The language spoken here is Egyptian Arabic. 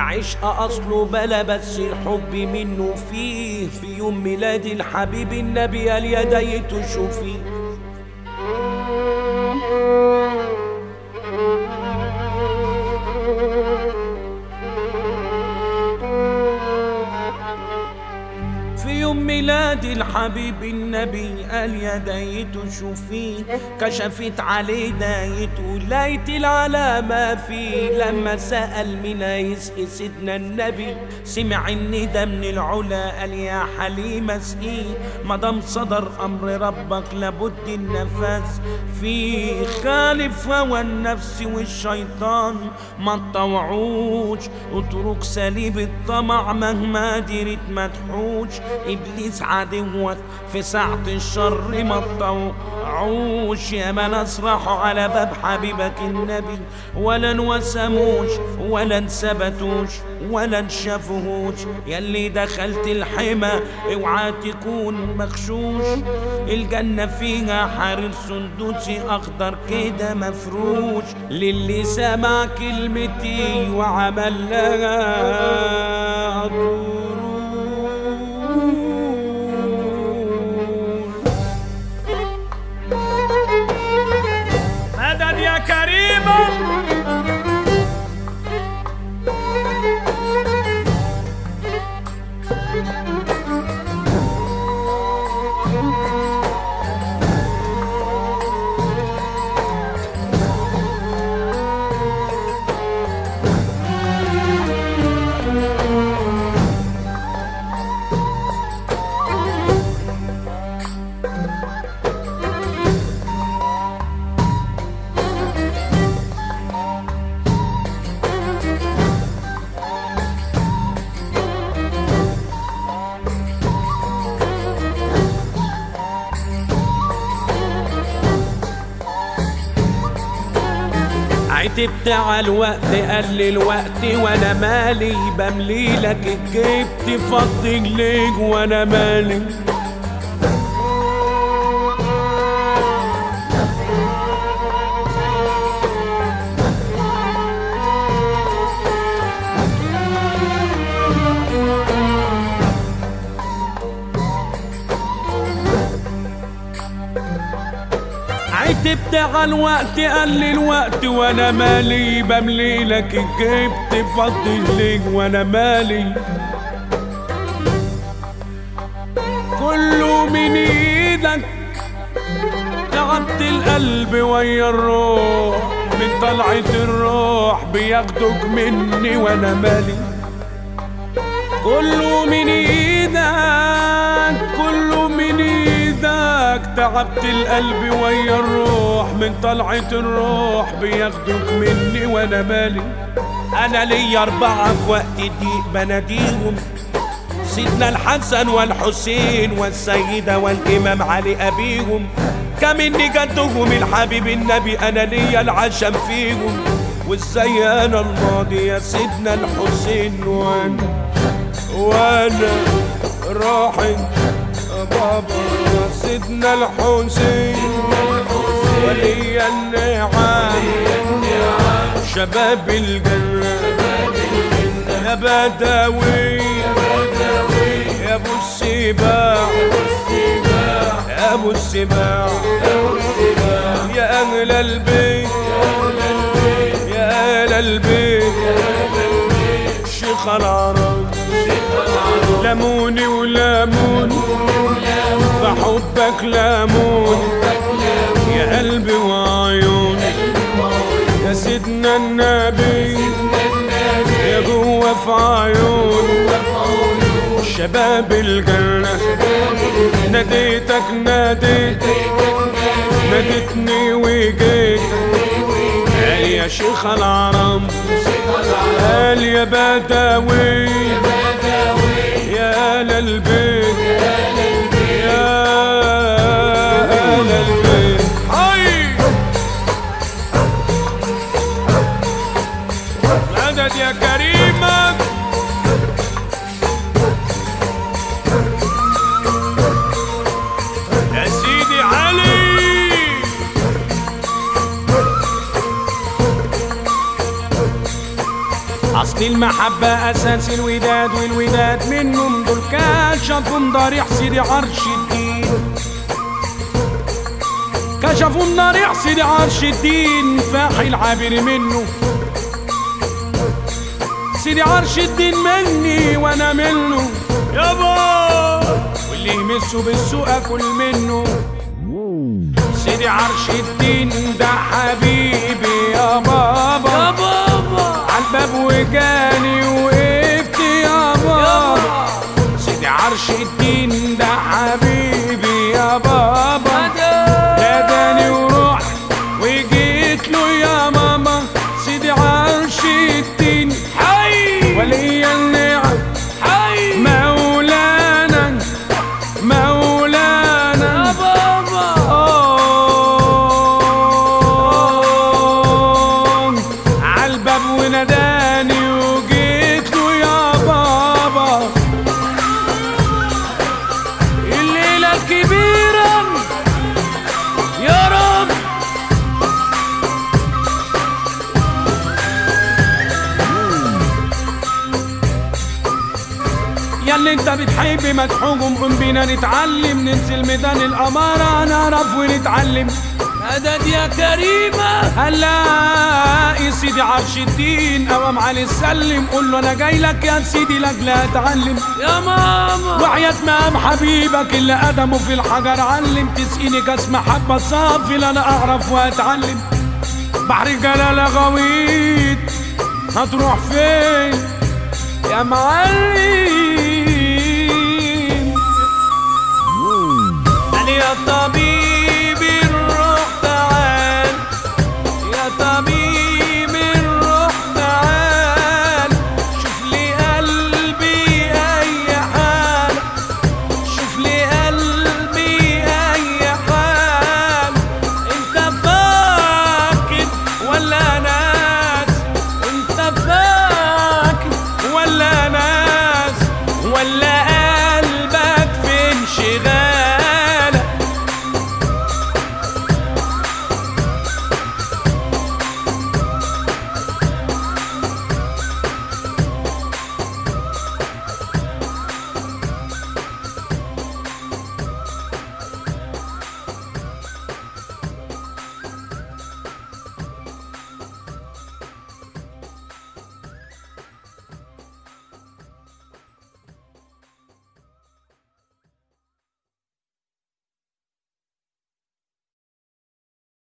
عشق اصله بلا بس الحب منه فيه في يوم ميلاد الحبيب النبي اليدي تشوفيه في يوم ميلاد الحبيب النبي قال يا دايت شوفيه كشفت عليه دايته لقيت العلامة فيه لما سأل من يسقي سيدنا النبي سمع الندى من العلا قال يا حليم اسقيه مدام صدر أمر ربك لابد النفس فيه خالف هوى النفس والشيطان ما تطوعوش اترك سليب الطمع مهما دريت ما تحوش ابليس عدوك في ساعة الشر ما تطوعوش يا ما نسرحوا على باب حبيبك النبي ولا انوسموش ولا انثبتوش ولا انشافوهوش يلي دخلت الحمى اوعى تكون مغشوش الجنة فيها حرير سندوسي اخضر كده مفروش للي سمع كلمتي وعمل لها مدد يا كريمه عتبت على الوقت قال لي الوقت وانا مالي بملي لك الجيب تفضي ليك وانا مالي عتبت على الوقت قال لي الوقت وانا مالي بملي لك الجيب تفضي ليك وانا مالي كله من ايدك تعبت القلب ويا الروح من طلعة الروح بياخدوك مني وانا مالي كله من ايدك كله من ايدك تعبت القلب ويا الروح من طلعة الروح بياخدوك مني وانا مالي انا ليا اربعة في وقت الضيق بناديهم سيدنا الحسن والحسين والسيدة والإمام علي أبيهم كمني جدهم الحبيب النبي أنا ليا العشم فيهم وازاي أنا الماضي يا سيدنا الحسين وأنا وأنا راحت بابا يا سيدنا الحسين ولي النعم شباب الجنة يا بدوي يا ابو السباع يا ابو السباع يا اهل البيت يا اهل البيت شيخ العرب لموني ولامون فحبك لامون يا قلبي وعيون يا سيدنا النبي يا جوه في عيون شباب الجنة ناديتك ناديت ناديتني وجيت قال يا شيخ العرب قال يا بدوي يا آل البيت يا آل البيت هاي مدد يا كريمك يا سيدي علي اصل اصل المحبة اساس الوداد والوداد منهم دول كشفوا ضريح سيدي عرش الدين كشفوا ضريح سيدي عرش الدين فاحي العابر منه سيدي عرش الدين مني وانا منه يابا واللي يمسه بالسوق اكل منه سيدي عرش الدين ده حبيبي يا بابا يا بابا عالباب وجاني وقفت يا بابا سيدي عرش الدين ده حبيبي يا بابا ناداني ورحت وجيت له يا ماما سيدي عرش الدين حي ولي النعم حي مولانا يا مولانا بابا عالباب وناداني وجيت له يا بابا الليلة الكبيرة يا رب يا اللي انت بتحب مدحوجهم قوم بينا نتعلم ننزل ميدان الأمارة نعرف ونتعلم مدد يا كريمة هنلاقي سيدي عرش الدين قوام علي السلم قول له انا جاي لك يا سيدي لاجل اتعلم يا ماما وحياة مقام حبيبك اللي قدمه في الحجر علم تسقيني كاس محبة صافي لا انا اعرف واتعلم بحر الجلالة غويط هتروح فين يا معلم